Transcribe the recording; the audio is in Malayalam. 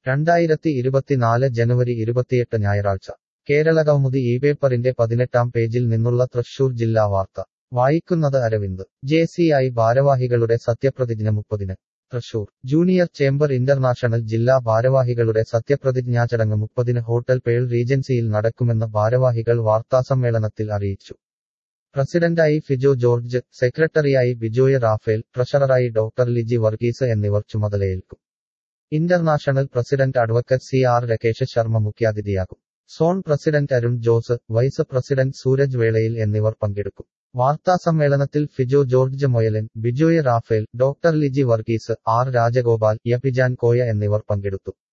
രണ്ടായിരത്തി ഇരുപത്തിനാല് ജനുവരി ഇരുപത്തിയെട്ട് ഞായറാഴ്ച കേരളകൗമുദി ഈ പേപ്പറിന്റെ പതിനെട്ടാം പേജിൽ നിന്നുള്ള തൃശൂർ ജില്ലാ വാർത്ത വായിക്കുന്നത് അരവിന്ദ് ജെ സി ഐ ഭാരവാഹികളുടെ സത്യപ്രതിജ്ഞ മുപ്പതിന് തൃശൂർ ജൂനിയർ ചേംബർ ഇന്റർനാഷണൽ ജില്ലാ ഭാരവാഹികളുടെ സത്യപ്രതിജ്ഞാ ചടങ്ങ് മുപ്പതിന് ഹോട്ടൽ പേൾ റീജൻസിയിൽ നടക്കുമെന്ന് ഭാരവാഹികൾ വാർത്താസമ്മേളനത്തിൽ അറിയിച്ചു പ്രസിഡന്റായി ഫിജോ ജോർജ് സെക്രട്ടറിയായി ബിജോയ് റാഫേൽ ട്രഷററായി ഡോക്ടർ ലിജി വർഗീസ് എന്നിവർ ചുമതലയേൽക്കും international president advocate C R Rakesh Sharma മുഖ്യാതിഥിയാകും zone president Arun Jose vice president Sooraj വേളയിൽ എന്നിവർ പങ്കെടുക്കും വാർത്താസമ്മേളനത്തിൽ ഫിജോ ജോർജ് മൊയലൻ ബിജോയ് റാഫേൽ ഡോക്ടർ ലിജി വർഗീസ് ആർ രാജഗോപാൽ യപിജാൻ കോയ എന്നിവർ പങ്കെടുത്തു